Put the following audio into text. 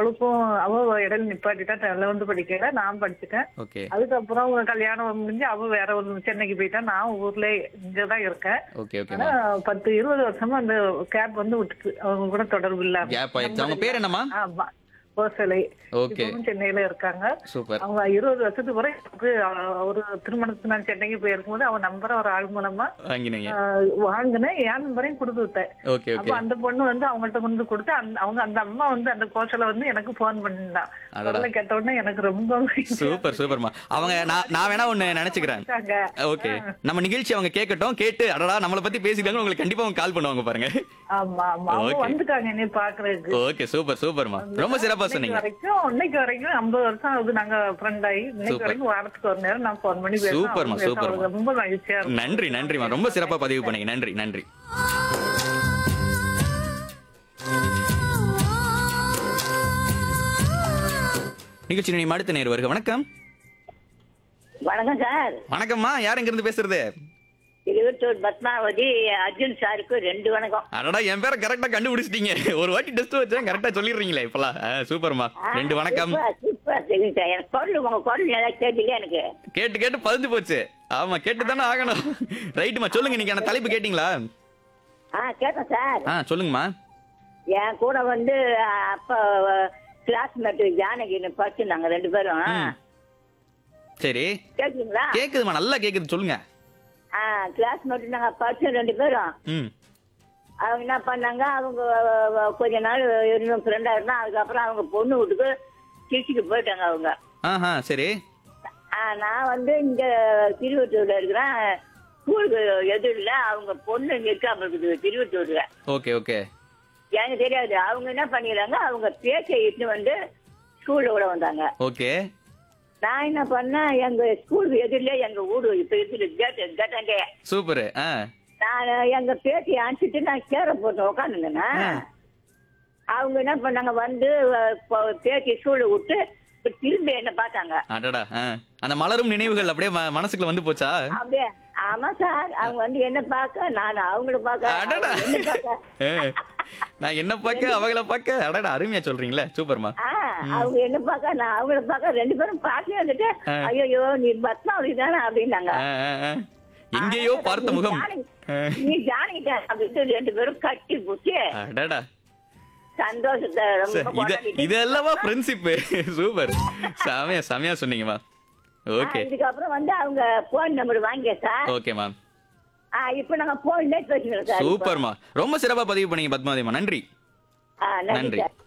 அவளுக்கும் அவ இடையில நிப்பாட்டிட்டா லெவன்த் படிக்கல நான் படிச்சுட்டேன் ஓகே அதுக்கப்புறம் அவங்க கல்யாணம் முடிஞ்சு அவ வேற ஒரு சென்னைக்கு போயிட்டா நான் ஊர்ல இங்கதான் இருக்கேன் ஓகே ஓகே ஆனா பத்து இருபது வருஷமா அந்த கேப் வந்து விட்டுச்சு அவங்க கூட தொடர்பு இல்லாம கேப் ஆயிடுச்சு அவங்க பேர் என்னம்மா ஆமா ஓசலை ஓகே இப்பவும் சென்னையில இருக்காங்க சூப்பர் அவங்க இருபது வருஷத்துக்கு பிறகு எனக்கு அஹ், ஒரு திருமணத்துக்கு நான் சென்னைக்கு போயிருக்கும்போது அவன் நம்பரை ஒரு ஆள் மூலமா வாங்கினீங்க அஹ், வாங்கினேன் என் நம்பரையும் கொடுத்து விட்டேன் ஓகே அப்ப ஓகே அந்த பொண்ணு வந்து அவங்கள்ட்ட கொண்டு கொடுத்து அந்த அவங்க அந்த அம்மா வந்து அந்த கோச்சல வந்து எனக்கு போன் பண்ணிருந்தான் அடடா. குரலை கேட்ட உடனே எனக்கு ரொம்ப சூப்பர் சூப்பர்மா அவங்க நான் நான் வேணா ஒண்ணு நினைச்சுக்கிறேன் இருக்காங்க. ஓகே நம்ம நிகழ்ச்சி அவங்க கேட்கட்டும் கேட்டு அடடா நம்மளை பத்தி பேசிட்டாங்க உங்களுக்கு கண்டிப்பா அவங்க கால் பண்ணுவாங்க பாருங்க ஆமா ஆமா அவங்க Okay. வந்துட்டாங்க என்னை பாக்குறதுக்கு ஓகே சூப்பர் சூப்பர்மா ரொம்ப சிறப்பா இன்னைக்கு சொன்னீங்க வரைக்கும் இன்னைக்கு வரைக்கும் ஐம்பது வருஷம் ஆகுது நாங்க ஃப்ரெண்ட் ஆகி இன்னைக்கு Super. வரைக்கும் வாரத்துக்கு ஒரு நேரம் நான் போன் பண்ணி பேசுவேன் சூப்பர்மா, அவங்க பேச சூப்பர்மா. அவங்களுக்கு ரொம்ப மகிழ்ச்சியா இருக்கும் நன்றி நன்றிமா ரொம்ப சிறப்பா பதிவு பண்ணீங்க நன்றி நன்றி நிகழ்ச்சி நீ அடுத்த நேர் வருக வணக்கம் வணக்கம் சார் வணக்கம்மா யார் எங்க இருந்து பேசுறது திருவத்தூர் பத்மாவதி அர்ஜுன் சாருக்கு ரெண்டு வணக்கம் அடடா என் பேரை கரெக்டா கண்டுபிடிச்சிட்டீங்க ஒரு வாட்டி டெஸ்ட் வச்சேன் கரெக்டா சொல்லிடுறீங்களே இப்பலாம் ஆ, சூப்பர்மா ரெண்டு வணக்கம் சூப்பர், சூப்பர் தெரியும் சார் எனக்கு குரல் உங்க குரல் நல்லா கேட்டீங்க எனக்கு கேட்டு கேட்டு பதிஞ்சு போச்சு ஆமா கேட்டு தானே ஆகணும் ரைட்டுமா சொல்லுங்க நீங்க அந்த தலைப்பு கேட்டீங்களா ஆ கேட்டேன் சார் ஆ சொல்லுங்கம்மா என் கூட வந்து அப்ப கிளாஸ்மேட் ஜானகின்னு படிச்சிருந்தாங்க ரெண்டு பேரும் ம். சரி கேக்குறீங்களா கேக்குதுமா நல்லா கேக்குது சொல்லுங்க ஆ கிளாஸ்மேட் நாங்க படிச்சோம் ரெண்டு பேரும் ம் அவங்க என்ன பண்ணாங்க அவங்க கொஞ்ச நாள் இருந்தோம் ஃப்ரெண்டா இருந்தா அதுக்கப்புறம் அவங்க பொண்ணு வீட்டுக்கு திருச்சிக்கு போயிட்டாங்க அவங்க ஆஹா சரி ஆ, நான் வந்து இங்க திருவத்தூர்ல இருக்கிறேன் ஸ்கூலுக்கு எதிரில் அவங்க பொண்ணு இங்க இருக்காம இருக்குது திருவத்தூர்ல ஓகே ஓகே எனக்கு தெரியாது அவங்க என்ன பண்ணிடுறாங்க அவங்க பேச்சை இட்டு வந்து ஸ்கூல்ல விட வந்தாங்க ஓகே நான் என்ன பண்ணேன் எங்க ஸ்கூல் எதிரில எங்க வீடு இப்ப இருக்குது கேட்டு கேட்டாங்க சூப்பர் ஆ நான் எங்க பேச்சை அனுப்பிச்சிட்டு நான் சேர போட்டு உட்காந்துருந்தேன்னா ஆ. அவங்க என்ன பண்ணாங்க வந்து அஹ், ப- பேச்சை ஸ்கூல்ல விட்டு இப்ப திரும்பி என்ன பார்த்தாங்க அடடா ஆ அந்த மலரும் நினைவுகள் அப்படியே ம- மனசுக்குள்ள வந்து போச்சா அப்படியே ஆமா சார் அவங்க வந்து என்ன பார்க்க நான் அவங்கள பார்க்க அடடா அவங்க என்ன பார்க்க ஏ, நான் என்ன பார்க்க அவங்கள பார்க்க அடடா அருமையா சொல்றீங்களே சூப்பர்மா ஆ, அவங்க என்ன பார்க்க நான் அவங்கள பார்க்க ரெண்டு பேரும் பார்த்து வந்துட்டு ஆ. ஐயோ நீ பத்மாவதி தானே அப்படின்னாங்க ஆ, ஆ, ஆ. எங்கேயோ பார்த்த முகம் ஆ, நீ ஜானகிட்ட அப்படின்ட்டு ரெண்டு பேரும் கட்டி புடிச்சு அடடா சந்தோஷத்தை ரொம்ப சரி, இத கொண்டாடிட்டு இதெல்லாமா ஃப்ரெண்ட்ஷிப் சூப்பர் செமையா செமையா சொன்னீங்கம்மா ஆ, ஓகே இதுக்கப்புறம் வந்து அவங்க போன் நம்பர் வாங்கிய சார் ஓகேம்மா ஆ, இப்போ நாங்க போன்ல பேசுகிறோம் சார் இப்போ. சூப்பர்மா ரொம்ப சிறப்பா பதிவு பண்ணீங்க பத்மாவதிமா நன்றி ஆ, நன்றி நன்றி சார்